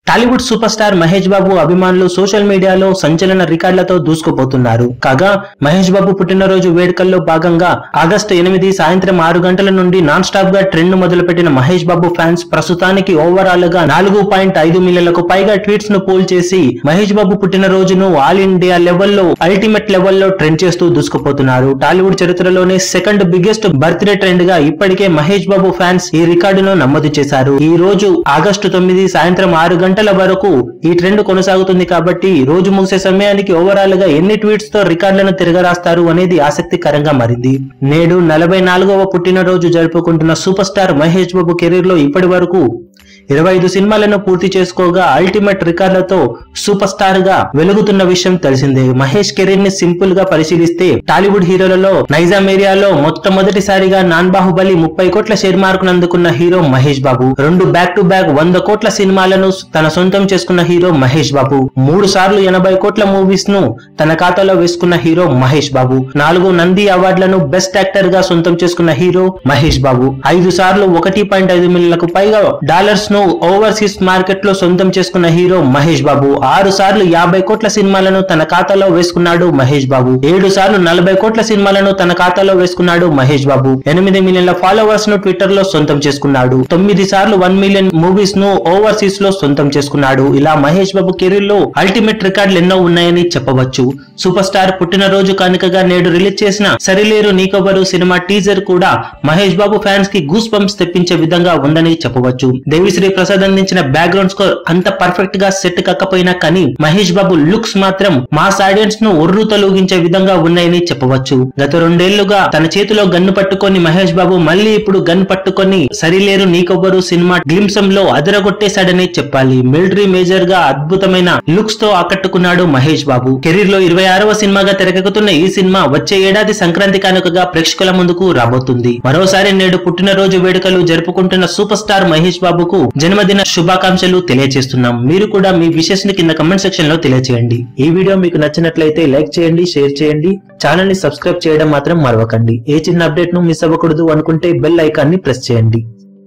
Tollywood super star Mahesh Babu అభిమానులు social మీడియాలో సంచలన రికార్డులతో దూసుకుపోతున్నారు కాగా మహేష్ బాబు పుట్టినరోజు వేడుకల్లో భాగంగా ఆగస్టు ఎనిమిది సాయంత్రం ఆరు గంటల నుండి నాన్ స్టాప్ గా ట్రెండ్ మొదలుపెట్టిన మహేష్ బాబు ఫ్యాన్స్ ప్రస్తుతానికి ఓవరాల్ గా నాలుగు పాయింట్ ఐదు మిలియన్లకు పైగా ట్వీట్స్ ను పోల్ చేసి మహేష్ బాబు పుట్టినరోజును ఆల్ ఇండియా లెవెల్లో అల్టిమేట్ లెవెల్లో ట్రెండ్ చేస్తూ దూసుకుపోతున్నారు టాలీవుడ్ చరిత్రలోనే సెకండ్ బిగ్గెస్ట్ బర్త్డే ట్రెండ్ గా ఇప్పటికే మహేష్ బాబు ఫ్యాన్స్ ఈ రికార్డును నమోదు చేశారు ఈ రోజు ఆగస్టు తొమ్మిది సాయంత్రం ఆరు గంటల వరకు ఈ ట్రెండ్ కొనసాగుతుంది కాబట్టి రోజు ముగిసే సమయానికి ఓవరాల్ గా ఎన్ని ట్వీట్స్ తో రికార్డులను తిరగరాస్తారు అనేది ఆసక్తికరంగా మారింది నేడు నలభై నాలుగవ పుట్టినరోజు జరుపుకుంటున్న super star Mahesh Babu career లో ఇప్పటి వరకు ఇరవై ఐదు సినిమాలను పూర్తి చేసుకోగా అల్టిమేట్ రికార్డులతో సూపర్ స్టార్ గా వెలుగుతున్న విషయం తెలిసిందే మహేష్ కెరీర్ ని సింపుల్ గా పరిశీలిస్తే టాలీవుడ్ హీరోలలో నైజాం ఏరియాలో మొట్టమొదటిసారిగా నాన్ బాహుబలి ముప్పై కోట్ల షేర్ మార్కును అందుకున్న హీరో మహేష్ బాబు రెండు బ్యాక్ టు బ్యాక్ వంద కోట్ల సినిమాలను తన సొంతం చేసుకున్న హీరో మహేష్ బాబు మూడు సార్లు ఎనభై కోట్ల మూవీస్ ను తన ఖాతాలో వేసుకున్న హీరో మహేష్ బాబు నాలుగు నంది అవార్డులను బెస్ట్ యాక్టర్ గా సొంతం చేసుకున్న హీరో మహేష్ బాబు ఐదు సార్లు ఒకటి పాయింట్ ఐదు మిలియన్లకు పైగా డాలర్స్ ను ఓవర్సీస్ మార్కెట్ లో సొంతం చేసుకున్న హీరో మహేష్ బాబు ఆరు సార్లు యాభై కోట్ల సినిమాలను తన ఖాతాలో వేసుకున్నాడు మహేష్ బాబు ఏడు సార్లు నలభై కోట్ల సినిమాలను తన ఖాతాలో వేసుకున్నాడు మహేష్ బాబు ఎనిమిది మిలియన్ల ఫాలోవర్స్ ను ట్విట్టర్ లో సొంతం చేసుకున్నాడు తొమ్మిది సార్లు వన్ మిలియన్ మూవీస్ ను ఓవర్సీస్ లో సొంతం చేసుకున్నాడు ఇలా మహేష్ బాబు కెరీర్ లో అల్టిమేట్ రికార్డులు ఎన్నో ఉన్నాయని చెప్పవచ్చు సూపర్ స్టార్ పుట్టినరోజు కానుకగా నేడు రిలీజ్ చేసిన సరిలేరు నీకొవరు సినిమా టీజర్ కూడా మహేష్ బాబు ఫ్యాన్స్ కి గూస్ బంప్స్ తెప్పించే విధంగా ఉందని చెప్పవచ్చు దేవిశ్రీ ప్రసాద్ అందించిన బ్యాక్గ్రౌండ్ స్కోర్ అంత పర్ఫెక్ట్ గా సెట్ కాకపోయినా కానీ మహేష్ బాబు లుక్స్ మాత్రం మాస్ ఆడియన్స్ ను ఒర్రు తొలగించే విధంగా ఉన్నాయని చెప్పవచ్చు గత రెండేళ్లుగా తన చేతిలో గన్ను పట్టుకొని మహేష్ బాబు మళ్ళీ ఇప్పుడు గన్ పట్టుకొని సరిలేరు నీకొబ్బరు సినిమా గ్లింసం లో అదరగొట్టేశాడని చెప్పాలి మిలిటరీ మేజర్ గా అద్భుతమైన లుక్స్ తో ఆకట్టుకున్నాడు మహేష్ బాబు కెరీర్ లో ఇరవై ఆరవ సినిమాగా తెరకెక్కుతున్న ఈ సినిమా వచ్చే ఏడాది సంక్రాంతి కానుకగా ప్రేక్షకుల ముందుకు రాబోతుంది మరోసారి నేడు పుట్టినరోజు వేడుకలు జరుపుకుంటున్న సూపర్ స్టార్ మహేష్ బాబుకు జన్మదిన శుభాకాంక్షలు తెలియజేస్తున్నాం మీరు కూడా మీ విషెస్ ని కింద కమెంట్ సెక్షన్ లో తెలియజేయండి ఈ వీడియో మీకు నచ్చినట్లయితే లైక్ చేయండి షేర్ చేయండి ఛానల్ ని సబ్స్క్రైబ్ చేయడం మాత్రం మరవకండి ఏ చిన్న అప్డేట్ ను మిస్ అవ్వకూడదు అనుకుంటే బెల్ ఐకాన్ ని ప్రెస్ చేయండి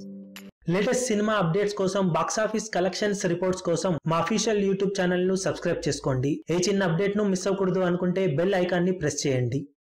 లేటెస్ట్ సినిమా అప్డేట్స్ కోసం బాక్సాఫీస్ కలెక్షన్స్ రిపోర్ట్స్ కోసం మా అఫీషియల్ యూట్యూబ్ ఛానల్ ను సబ్స్క్రైబ్ చేసుకోండి ఏ చిన్న అప్డేట్ ను మిస్ అవ్వకూడదు అనుకుంటే బెల్ ఐకాన్ ని ప్రెస్ చేయండి